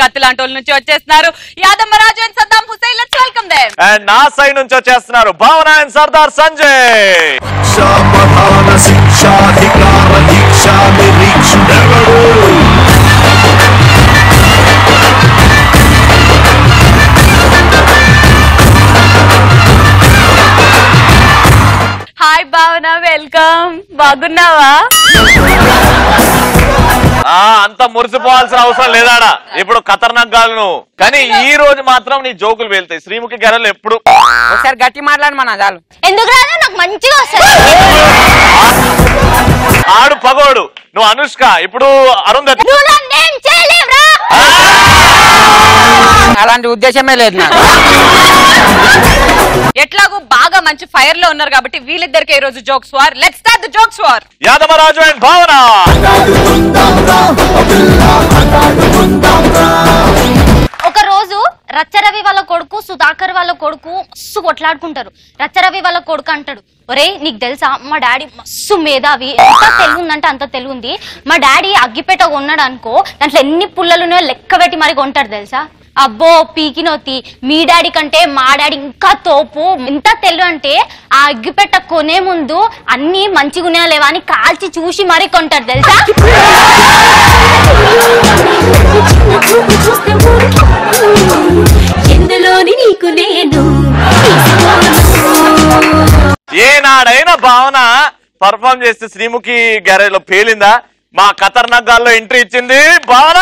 కత్తి లాంటి వాళ్ళ నుంచి వచ్చేస్తున్నారు Yadamma Raju and Saddam Hussain let's welcome them and నా సైడ్ నుంచి వచ్చేస్తున్నారు భావన అండ్ సర్దార్ సంజయ్ శాపధాన శిక్షాధికార దీక్షా నిరీక్షుడెవడు హాయ్ భావన వెల్కమ్ బాగున్నావా ఆ అంత మురిసిపోవాల్సిన అవసరం లేదాడా ఇప్పుడు ఖతర్నాక్ గాలు నువ్వు కానీ ఈ రోజు మాత్రం నీ జోకులు వెళ్తాయి శ్రీముఖి గెరలు ఎప్పుడు ఒకసారి గట్టి మాట్లాడు మన చాలు ఎందుకు రాదు నాకు మంచిగా వస్తుంది ఆడు పగోడు నువ్వు అనుష్క ఇప్పుడు అరుంధతి నువ్వు నన్నేం చేయలేవురా అలాంటి ఉద్దేశమే లేదు నాకు ఎట్లాగూ బాగా మంచి ఫైర్ లో ఉన్నారు కాబట్టి వీళ్ళిద్దరికి ఈ రోజు jokes war let's start the jokes war Yadamaraju and Bhavana ఒక రోజు రచ్చరవి వాళ్ళ కొడుకు సుధాకర్ వాళ్ళ కొడుకు మస్తు కొట్లాడుకుంటారు రచ్చరవి వాళ్ళ కొడుకు అంటాడు ఒరే నీకు తెలుసా మా డాడీ మస్తు మేధావి ఎంత తెలివి ఉందంటే అంత తెలివి ఉంది మా డాడీ అగ్గిపేట కొన్నాడు అనుకో దాంట్లో ఎన్ని పుల్లలు ఉన్నాయో లెక్క పెట్టి మరి కొంటాడు తెలుసా అబ్బో పీకినొత్తి మీ డాడీ కంటే మా డాడీ ఇంకా తోపు ఎంత తెలివి అంటే ఆ అగ్గిపెట్ట కొనే ముందు అన్ని మంచిగా ఉన్నాయా లేవా అని కాల్చి చూసి మరీ కొంటాడు తెలుసా ఎందులోని నీకు నేను ఏనాడైనా భావన పర్ఫామ్ చేస్తే శ్రీముఖి గ్యారేజ్ లో పేలిందా మా ఖతర్నాక్ గాల్లో ఎంట్రీ ఇచ్చింది భావన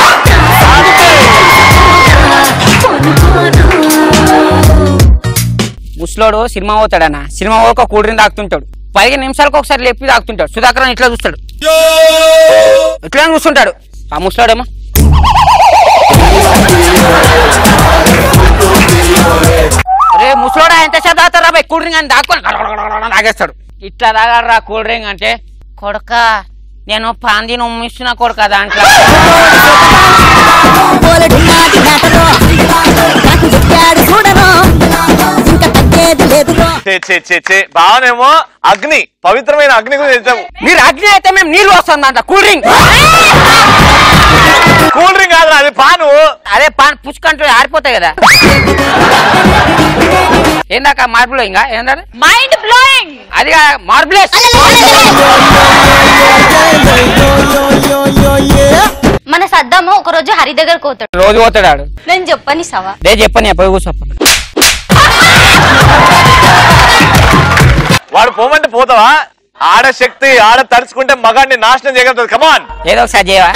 ముసలోడు సినిమా పోతాడన్న సినిమా పోక కూల్ డ్రింక్ తాగుతుంటాడు పదిహేను నిమిషాలకు ఒకసారి లేపి తాగుతుంటాడు సుధాకర్ అని ఇట్లా చూస్తాడు ఇట్లా చూస్తుంటాడు ఆ ముసలోడేమో రే ముసలోడా ఎంతసేపు తాగుతారా బాయ్ కూల్ డ్రింక్ అని దాక్కొని గడగడగడగడ తాగేస్తాడు ఇట్లా తాగడరా కూల్ డ్రింక్ అంటే కొడక నేను పాందిని ఉమ్మిస్తున్న కొడుక దాంట్లో పోలడు నాటి నాటలో నాకు చెప్పాడు చూడను ఇంకా తగ్గేది లేదురో చే చే చే చే భావనేమో అగ్ని పవిత్రమైన అగ్ని గురించి తెచ్చావు మీరు అగ్ని అయితే మేము నీళ్ళు వస్తుంది దాంట్లో కూల్ డ్రింక్ కూల్ డ్రింక్ కాదు అది పాను అదే పాన్ పుచ్చుకంటూ ఆరిపోతాయి కదా ఏందాక మార్పులో ఇంకా ఏందా మైండ్ బ్లోయింగ్ అది మార్బులేస్ మన సద్దాము ఒక రోజు హరి దగ్గరకు పోతాడు రోజు పోతాడు ఆడు నేను చెప్పని సవా దే చెప్పని పోయి కూర్చోప్ప వాడు పోమంటే పోతావా ఆడ శక్తి ఆడ తడుచుకుంటే మగాడిని నాశనం చేయగలుగుతుంది కమాన్ ఏదో ఒకసారి చేయవా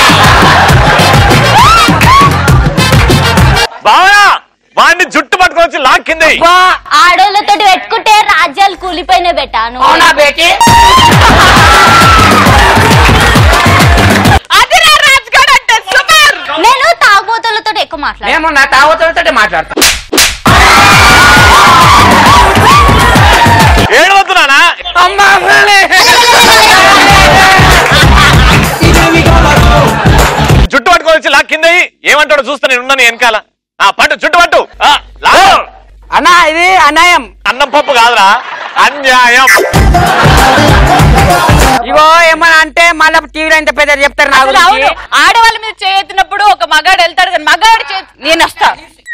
భావన వాడిని జుట్టు పట్టుకొని వచ్చి లాక్కింది బా, ఆడోళ్ళతో పెట్టుకుంటే రాజ్యాలు కూలిపోయిన బెట్టాను అవునా బేటి అదిరా రాజ్గాడ్ అంటే సూపర్ నేను తాగుబోతులతో ఎక్కువ మాట్లాడాను మేము నా తాగుతలతో మాట్లాడతాం ఏడవద్దునా అమ్మా అమ్మలే. జుట్టు పట్టుకొని వచ్చి లాక్కింది ఏమంటాడో చూస్తా నేను ఉన్నాను వెనకాల ఆ పట్టు జుట్టు పట్టు ఆ, లాగు. అన్నా ఇది అన్యాయం అన్నం పప్పు కాదురా అన్యాయం ఇగో ఏమన్నా అంటే మళ్ళీ టీవీలో ఇంత పెద్ద చెప్తారు నా అసలు అవును గురించి ఆడవాళ్ళ మీద చేయెత్తినప్పుడు ఒక మగాడు వెళ్తాడు కానీ మగాడు చే నేను వస్తా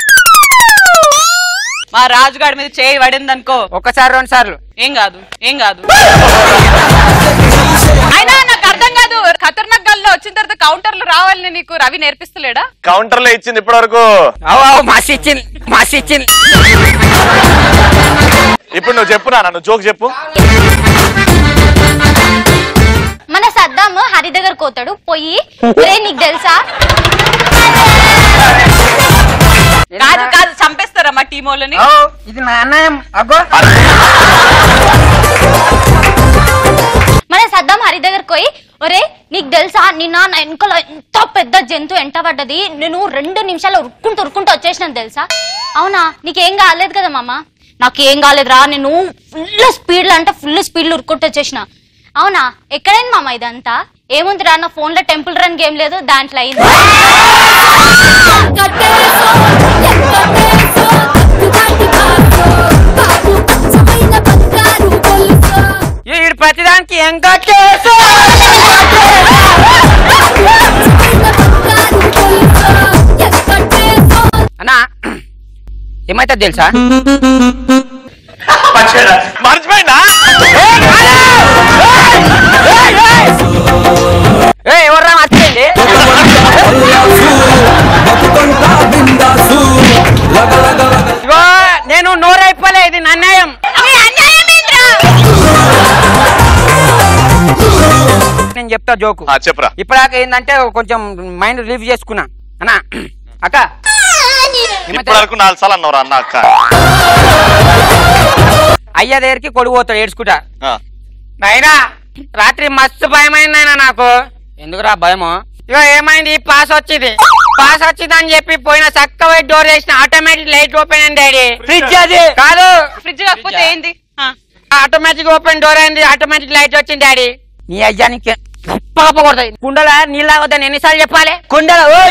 మా రాజుగాడి మీద చేయి పడింది అనుకో ఒకసారి రెండు సార్లు ఏం కాదు ఏం కాదు అయినా నాకు అర్థం కాదు ఖతర్నాక్ గల్లో వచ్చిన తర్వాత కౌంటర్లు రావాలని నీకు రవి నేర్పిస్తలేడా కౌంటర్ లో ఇచ్చింది ఇప్పటి వరకు అవు అవు మసి ఇచ్చింది మసి ఇచ్చింది ఇప్పుడు నువ్వు చెప్పు నా నువ్వు జోక్ చెప్పు మన సద్దాము హరి దగ్గరకు పోతాడు పోయి "ఒరేయ్, నీకు తెలుసా కాదు కాదు చంపేస్తారా మా టీం వాళ్ళని ఓ, ఇది నా అన్యాయం అగ్గో మన సద్దాం హరి దగ్గరకు పోయి ఒరే నీకు తెలుసా నిన్న నా వెనకలో ఎంత పెద్ద జంతువు ఎంట పడ్డది నేను రెండు నిమిషాలు ఉరుక్కుంటూ ఉరుక్కుంటూ వచ్చేసినాను తెలుసా అవునా నీకేం కాలేదు కదా మామ నాకేం కాలేదురా నేను ఫుల్ స్పీడ్లో అంటే ఫుల్ స్పీడ్లో ఉరుక్కుంటూ వచ్చేసిన అవునా ఎక్కడైంది మామ ఇదంతా ఏముందిరా నా ఫోన్లో టెంపుల్ రన్ గేమ్ లేదు దాంట్లో అయింది వీడు ప్రతిదానికి ఇంకా చేసు ఏమైతే తెలుసా మర్చిపోయిందా ఏ ఎవర్రా మర్చిపోయింది ఇగో నేను నోరైపోలే ఇది నా అన్యాయం నేను చెప్తా జోకు ఆ, చెప్పురా ఇప్పటిదాకా ఏంటంటే కొంచెం మైండ్ రిలీవ్ చేసుకున్నా అన్నా అక్క ఇప్పటి వరకు నాలుగు సార్లు అన్నవరా అన్న అక్క అయ్య దగ్గరికి కొడుకు పోతాడు ఏడ్చుకుంటా ఆ. నాయనా రాత్రి మస్తు భయమైంది నాయనా నాకు ఎందుకురా భయము ఇగో ఏమైంది పాస్ వచ్చింది పాస్ వచ్చింది అని చెప్పి పోయిన చక్క పోయి డోర్ వేసిన ఆటోమేటిక్ లైట్ ఓపెన్ అయింది డాడీ ఫ్రిడ్జ్ అది కాదు ఫ్రిడ్జ్ కాకపోతే ఏంది ఆ. ఆటోమేటిక్ ఓపెన్ డోర్ అయింది ఆటోమేటిక్ లైట్ వచ్చింది డాడీ నీ అయ్యానికి కొడతాయి కుండల నీళ్ళు తాగొద్దని ఎన్నిసార్లు చెప్పాలి కుండల ఓ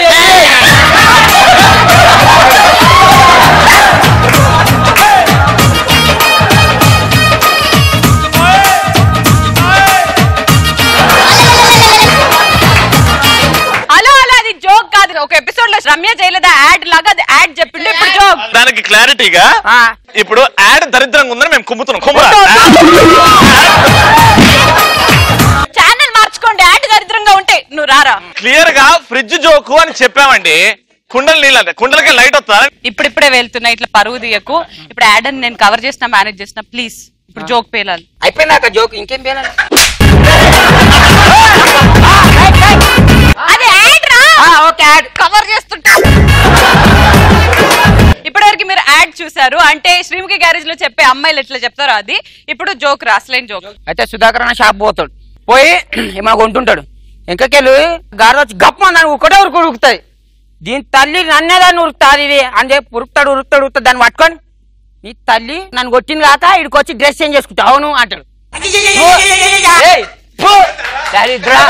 హలో హలో అది జోక్ కాదు ఒక ఎపిసోడ్ లో రమ్య చేయలేదా యాడ్ లాగా అది యాడ్ చెప్పిండు ఇప్పుడు జోక్ దానికి క్లారిటీగా ఆ, ఇప్పుడు యాడ్ దరిద్రంగా ఉందని మేము కుమ్ముతున్నాం కుమ్మరా ఛానల్ మార్చుకోండి యాడ్ దరిద్రంగా ఉంటే నువ్వు రారా క్లియర్ గా ఫ్రిడ్జ్ జోకు అని చెప్పామండి కుండలు నీళ్ళు అంటే కుండలకి లైట్ వస్తుందా ఇప్పుడిప్పుడే వెళ్తున్నా ఇట్లా పరువు తీయకు ఇప్పుడు యాడ్ అని నేను కవర్ చేసిన మేనేజ్ చేసిన ప్లీజ్ ఇప్పుడు జోక్ పేలాలి అయిపోయిందాక జోక్ ఇంకేం పేరాలి అది యాడ్ రా ఓకే యాడ్ కవర్ చేస్తుంటా ఇప్పటివరకు మీరు యాడ్ చూసారు అంటే శ్రీముఖి గ్యారేజ్ లో చెప్పే అమ్మాయిలు ఎట్లా చెప్తారో అది ఇప్పుడు జోక్ రా అసలైన జోక్ అయితే సుధాకర్ అన్న షాప్ పోతాడు పోయి ఏమైనా కొంటుంటాడు ఇంకకెళ్ళి గారు వచ్చి గప్ప దాన్ని ఒకటే ఉరుకు ఉరుకుతుంది దీని తల్లి నన్నే దాన్ని ఉరుకుతుంది ఇది అని చెప్పి ఉరుకుతాడు ఉరుకుతాడు ఉరుకుతాడు దాన్ని పట్టుకొని నీ తల్లి నన్ను కొట్టింది కాక ఇక్కడికి వచ్చి డ్రెస్ చేంజ్ చేసుకుంటా అవును అంటాడు ఏయ్, ఫు, దరిద్రా.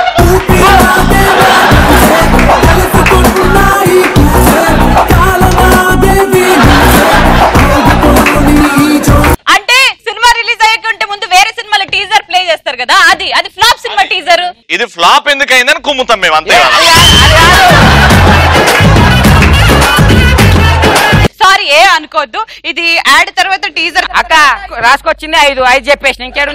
అంటే సినిమా రిలీజ్ అయ్యకుంటే ముందు వేరే సినిమాలో టీజర్ ప్లే చేస్తారు కదా అది అది ఫ్లాప్ సినిమా టీజర్ ఇది ఫ్లాప్ ఎందుకు అయిందని కుమ్ముతాం మేము అంతే కదా. సారీ ఏ అనుకోవద్దు ఇది యాడ్ తర్వాత టీజర్ అక్క రాసుకొచ్చింది ఐదు ఐదు చెప్పేసి ఇంకేడు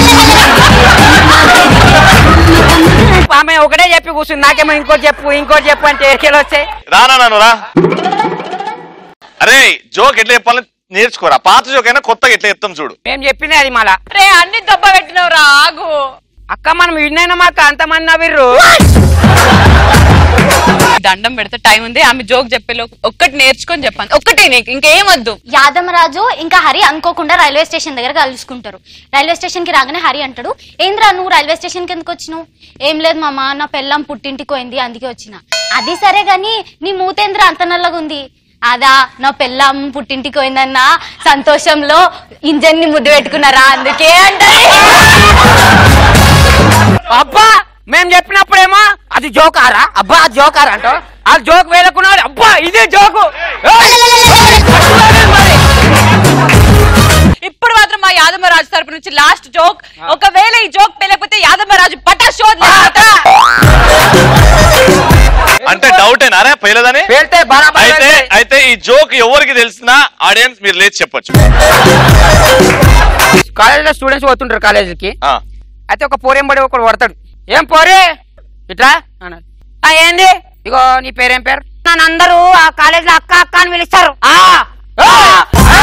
ఆమె ఒకటే చెప్పి కూర్చుంది నాకేమో ఇంకోటి చెప్పు ఇంకోటి చెప్పు అంటే ఎరికెళ్ళి వచ్చాయి రానా నన్ను రా అరే జోక్ ఎట్లా చెప్పాలని నేర్చుకోరా పాత జోక్ అయినా కొత్తగా ఎట్లా చెప్తాం చూడు మేము చెప్పింది అది మళ్ళా రే అన్ని దెబ్బ పెట్టినవు రా ఆగు అక్క మనం విన్నైనా మాకు అంతమంది నవ్విర్రు దండం పెడితే టైం ఉంది ఆమె జోక్ చెప్పేలో ఒక్కటి నేర్చుకొని చెప్పాను ఒక్కటి నీకు ఇంకేం వద్దు యాదమరాజు ఇంకా హరి అనుకోకుండా రైల్వే స్టేషన్ దగ్గర కలుసుకుంటారు రైల్వే స్టేషన్ కి రాగానే హరి అంటాడు ఏంద్రా నువ్వు రైల్వే స్టేషన్ కి ఎందుకు వచ్చినావు ఏం లేదు మామ నా పెళ్ళం పుట్టింటికి పోయింది అందుకే వచ్చిన అది సరే గాని నీ మూతేంద్ర అంత నల్లగా ఉంది అదా నా పెళ్ళం పుట్టింటికి పోయిందన్న సంతోషంలో ఇంజన్ ని ముద్దు పెట్టుకున్నారా అందుకే అంటారు అబ్బా మేము చెప్పినప్పుడేమో అది జోకారా అబ్బా అది జోకారా అంటో ఆ జోక్ వేలకున్నాడు అబ్బా ఇదే జోకు ఏయ్! మరి. ఇప్పుడు మాత్రం మా యాదమ్మరాజు తరపు నుంచి లాస్ట్ జోక్ ఒకవేళ ఈ జోక్ పేలకపోతే యాదమ్మరాజు పటా షోద్ అంటే డౌటేనా అరే పేలేదని పేలితే బరాబర్ అయితే పేలితే. అయితే ఈ జోక్ ఎవరికి తెలిసినా ఆడియన్స్ మీరు లేచి చెప్పొచ్చు కాలేజీలో స్టూడెంట్స్ పోతుంటారు కాలేజీకి ఆ, అయితే ఒక పోరేంబడి ఒకడు పడతాడు ఏం పోరే ఇట్లా అన్నాడు "ఆ, ఏంది ఇగో నీ పేరేం పేరు నన్ను అందరూ ఆ కాలేజీలో అక్క అక్క అని పిలుస్తారు "ఆ, ఆ, ఆ,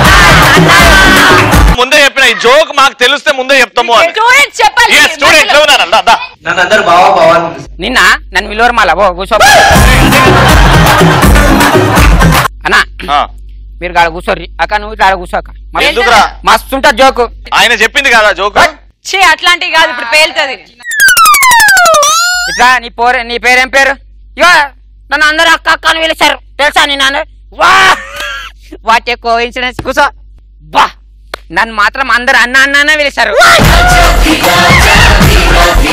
ముందే చెప్పిన ఈ జోక్ మాకు తెలిస్తే ముందే చెప్తాము అని స్టూడెంట్స్ చెప్పాలి ఏ స్టూడెంట్ దా నన్ను అందరు బావా బావా అని పిలుస్తారు. నిన్న నన్ను విలువరు మళ్ళా ఓ కూర్చో అన్నా ఆ, మీరు గాడ కూర్చోర్రి అక్క నువ్వు ఇట్లా ఆడ కూర్చోక ఎందుకురా మస్తు ఉంటుంది జోకు ఆయన చెప్పింది కదా జోక్ ఛీ అట్లాంటివి కాదు ఇప్పుడు పేలుతుంది ఇట్లా నీ పోరే నీ పేరేం పేరు ఇగో నన్ను అందరూ అక్క అక్క అని పిలిచారు తెలుసా నీ నాన్న వా వాట్ కో ఇన్సిడెన్స్ కూర్చో బా నన్ను మాత్రం అందరు అన్న అన్న అనే పిలిచారు